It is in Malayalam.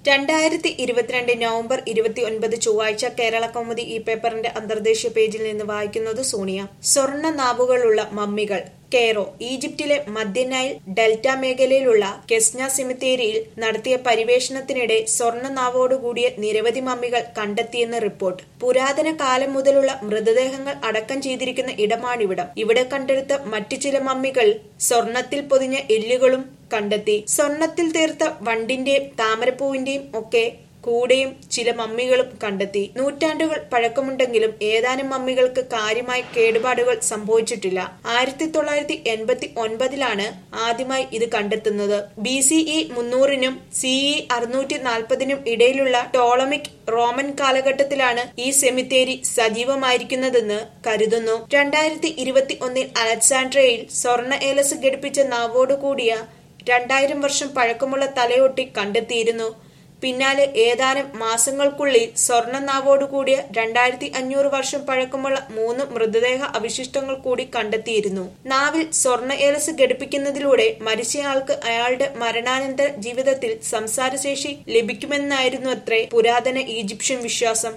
രണ്ടായിരത്തി ഇരുപത്തിരണ്ട് നവംബർ ഇരുപത്തി ഒൻപത് ചൊവ്വാഴ്ച കേരള കൗമുദി ഈ പേപ്പറിന്റെ അന്തർദേശീയ പേജിൽ നിന്ന് വായിക്കുന്നത് സോണിയ സ്വർണ്ണ നാവുകളുള്ള മമ്മികൾ കെയ്റോ ഈജിപ്തിലെ മധ്യ നൈൽ ഡെൽറ്റ മേഖലയിലുള്ള കെസ്ന സിമിത്തേരിയിൽ നടത്തിയ പരിവേഷണത്തിനിടെ സ്വർണ്ണ നാവോടുകൂടിയ നിരവധി മമ്മികൾ കണ്ടെത്തിയെന്ന് റിപ്പോർട്ട് പുരാതന കാലം മുതലുള്ള മൃതദേഹങ്ങൾ അടക്കം ചെയ്തിരിക്കുന്ന ഇടമാണിവിടം ഇവിടെ കണ്ടെടുത്ത മറ്റു ചില മമ്മികൾ സ്വർണത്തിൽ പൊതിഞ്ഞ എല്ലുകളും കണ്ടെത്തി സ്വർണത്തിൽ തീർത്ത വണ്ടിന്റെയും താമരപ്പൂവിന്റെയും ഒക്കെ കൂടെയും ചില മമ്മികളും കണ്ടെത്തി നൂറ്റാണ്ടുകൾ പഴക്കമുണ്ടെങ്കിലും ഏതാനും മമ്മികൾക്ക് കാര്യമായ കേടുപാടുകൾ സംഭവിച്ചിട്ടില്ല ആയിരത്തി തൊള്ളായിരത്തി എൺപത്തി ഒൻപതിലാണ് ആദ്യമായി ഇത് കണ്ടെത്തുന്നത് ബി സിഇ മുന്നൂറിനും സിഇ അറുന്നൂറ്റി നാൽപ്പതിനും ഇടയിലുള്ള ടോളമിക് റോമൻ കാലഘട്ടത്തിലാണ് ഈ സെമിത്തേരി സജീവമായിരിക്കുന്നതെന്ന് കരുതുന്നു രണ്ടായിരത്തി ഇരുപത്തി ഒന്നിൽ അലക്സാൻഡ്രയിൽ സ്വർണ്ണ ഏലസ് ഘടിപ്പിച്ച നാവോടുകൂടിയ രണ്ടായിരം വർഷം പഴക്കമുള്ള തലയൊട്ടി കണ്ടെത്തിയിരുന്നു പിന്നാലെ ഏതാനും മാസങ്ങൾക്കുള്ളിൽ സ്വർണ്ണ നാവോടുകൂടിയ രണ്ടായിരത്തി അഞ്ഞൂറ് വർഷം പഴക്കമുള്ള മൂന്ന് മൃതദേഹ അവശിഷ്ടങ്ങൾ കൂടി കണ്ടെത്തിയിരുന്നു നാവിൽ സ്വർണ്ണ ഏലസ് ഘടിപ്പിക്കുന്നതിലൂടെ മരിച്ചയാൾക്ക് അയാളുടെ മരണാനന്തര ജീവിതത്തിൽ സംസാരശേഷി ലഭിക്കുമെന്നായിരുന്നു അത്രേ പുരാതന ഈജിപ്ഷ്യൻ വിശ്വാസം